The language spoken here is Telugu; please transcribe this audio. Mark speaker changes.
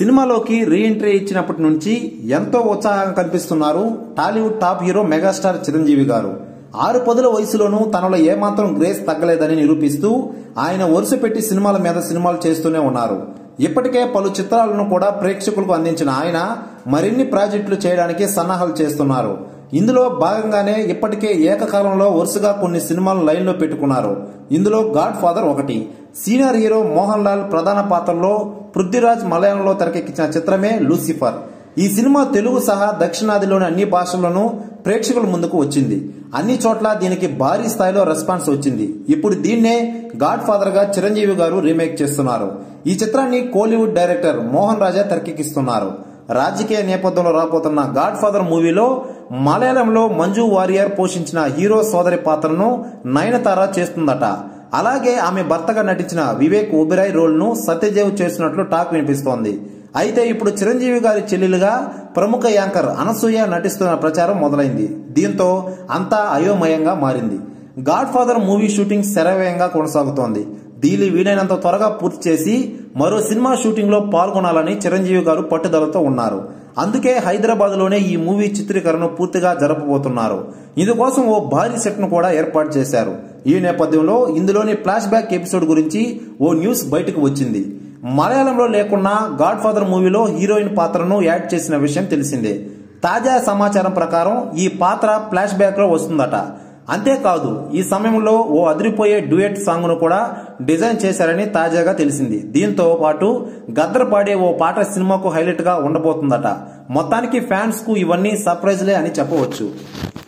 Speaker 1: సినిమాలోకి రీఎంట్రీ ఇచ్చినప్పటి నుంచి ఎంతో ఉత్సాహంగా కనిపిస్తున్నారు Tollywood top hero megastar Chiranjeevi garu ఆరు పదుల వయసులోనూ తనలో ఏమాత్రం గ్రేస్ తగ్గలేదని నిరూపిస్తూ ఆయన వరుస పెట్టి సినిమాల మీద సినిమాలు చేస్తూనే ఉన్నారు ఇప్పటికే పలు చిత్రాలను కూడా ప్రేక్షకులకు అందించిన ఆయన మరిన్ని ప్రాజెక్టులు చేయడానికి సన్నాహాలు చేస్తున్నారు ఇందులో భాగంగానే ఇప్పటికే ఏకకాలంలో వరుసగా కొన్ని సినిమాలు లైన్లో పెట్టుకున్నారు ఇందులో గాడ్ ఫాదర్ ఒకటి సీనియర్ హీరో మోహన్ లాల్ ప్రధాన పాత్రలో పృథ్వీరాజ్ మలయాళంలో తెరకెక్కించిన చిత్రమే లూసిఫర్ ఈ సినిమా తెలుగు సహా దక్షిణాదిలోని అన్ని భాషల్లోనూ ప్రేక్షకుల ముందుకు వచ్చింది అన్ని చోట్ల దీనికి భారీ స్థాయిలో రెస్పాన్స్ వచ్చింది ఇప్పుడు దీన్నే గాడ్ ఫాదర్ గా చిరంజీవి గారు రీమేక్ చేస్తున్నారు ఈ చిత్రాన్ని కోలీవుడ్ డైరెక్టర్ మోహన్ రాజా తెరకెక్కిస్తున్నారు రాజకీయ నేపథ్యంలో రాబోతున్న గాడ్ ఫాదర్ మూవీలో మలయాళంలో మంజు వారియర్ పోషించిన హీరో సోదరి పాత్రను నయనతార చేస్తుందట అలాగే ఆమె భర్తగా నటించిన వివేక్ ఒబిరాయ్ రోల్ ను సత్యదేవ్ చేసినట్లు టాక్ వినిపిస్తోంది అయితే ఇప్పుడు చిరంజీవి గారి చెల్లెలుగా ప్రముఖ యాంకర్ అనసూయ నటిస్తున్న ప్రచారం మొదలైంది దీంతో అంతా అయోమయంగా మారింది గాడ్ ఫాదర్ మూవీ షూటింగ్ శరవేగంగా కొనసాగుతోంది దీన్ని వీలైనంత త్వరగా పూర్తి చేసి మరో సినిమా షూటింగ్ లో పాల్గొనాలని చిరంజీవి గారు పట్టుదలతో ఉన్నారు అందుకే హైదరాబాద్ లోనే ఈ మూవీ చిత్రీకరణ పూర్తిగా జరపబోతున్నారు ఇందుకోసం ఓ భారీ సెట్ ను కూడా ఏర్పాటు చేశారు ఈ నేపథ్యంలో ఇందులోని ఫ్లాష్ బ్యాక్ ఎపిసోడ్ గురించి ఓ న్యూస్ బయటకు వచ్చింది మలయాళంలో లేకున్నా గాడ్ ఫాదర్ మూవీలో హీరోయిన్ పాత్రను యాడ్ చేసిన విషయం తెలిసిందే తాజా సమాచారం ప్రకారం ఈ పాత్ర ఫ్లాష్ బ్యాక్ లో వస్తుందట అంతేకాదు ఈ సమయంలో ఓ అదిరిపోయే డ్యూయట్ సాంగ్ ను కూడా డిజైన్ చేశారని తాజాగా తెలిసింది దీంతో పాటు గద్దర్ పాడే ఓ పాట సినిమాకు హైలైట్ గా ఉండబోతుందట మొత్తానికి ఫ్యాన్స్ కు ఇవన్నీ సర్ప్రైజ్లే అని చెప్పవచ్చు